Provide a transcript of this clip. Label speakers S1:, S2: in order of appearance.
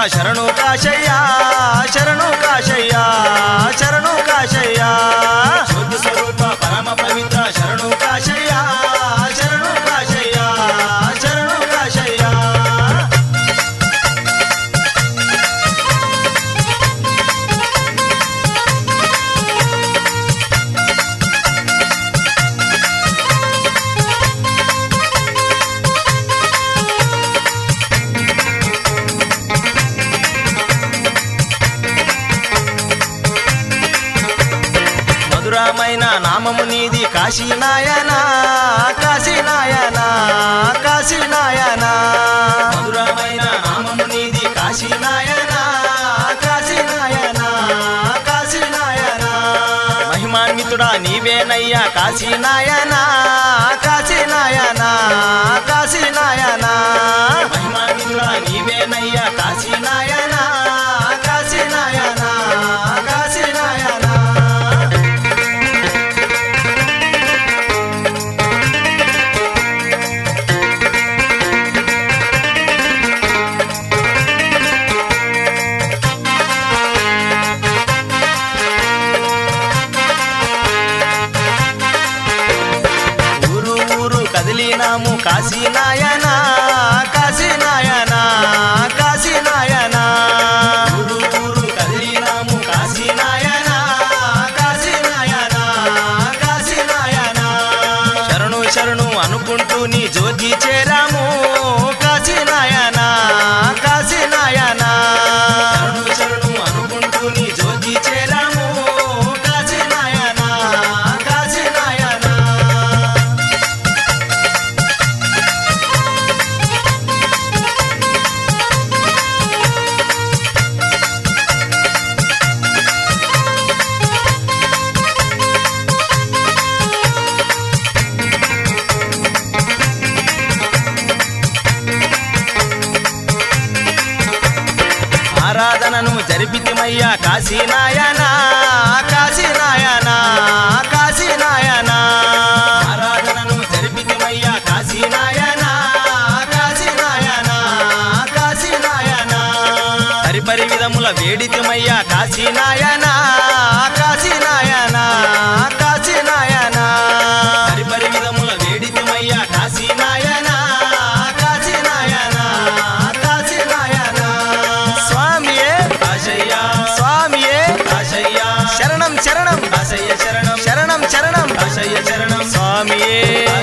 S1: శరణు కాశయ్య శరణు కాశయ్య శరణు కాశయ్య శుద్ధ స్వరూప పరమ పవిత్ర శరణు కాశయ్య శరణు కాశయ్య శరణు కాశయ్య మధురమైన నామము నీది కాశీనాయన కాశీనాయన కాశీనాయన మధురమైన నామము నీది కాశీనాయన కాశీనాయన కాశీనాయన మహిమాన్వితుడా నీవేనయ్యా కాశీనాయన కాశీనాయన కాశీనాయన మహిమాన్వితుడా నీవేనయ్యా కాశీనాయన కాశీనాయన కాశీనాయన ఊరు ఊరు కదిలినాము కాశీనాయన కాశీనాయన కాశీనాయన ఊరు ఊరు కదిలినాము కాశీనాయన కాశీనాయన కాశీనాయన శరణు శరణు అనుకుంటూ నీ జోగి చేరాము కాశీనాయన కాశీనాయన శరణు శరణు అనుకుంటూ నీ జోగి చేరాము కాశీనాయన కాశీనాయన ఆరాధనను జరిపితిమయ్యా కాశీనాయన కాశీనాయన కాశీనాయన ఆరాధనను జరిపితిమయ్యా కాశీనాయన కాశీనాయన కాశీనాయన పరిపరి విధముల వేడితిమయ్యా కాశీనాయన కాశీనాయన కాశీనాయన పరిపరి విధముల వేడితిమయ్యా కాశీనాయన కాశీనాయన కాశీనాయన స్వామియే కాశయ్య స్వామియే కాశయ్య శరణం శరణం కాశయ్య శరణం శరణం శరణం కాశయ్య శరణం స్వామియే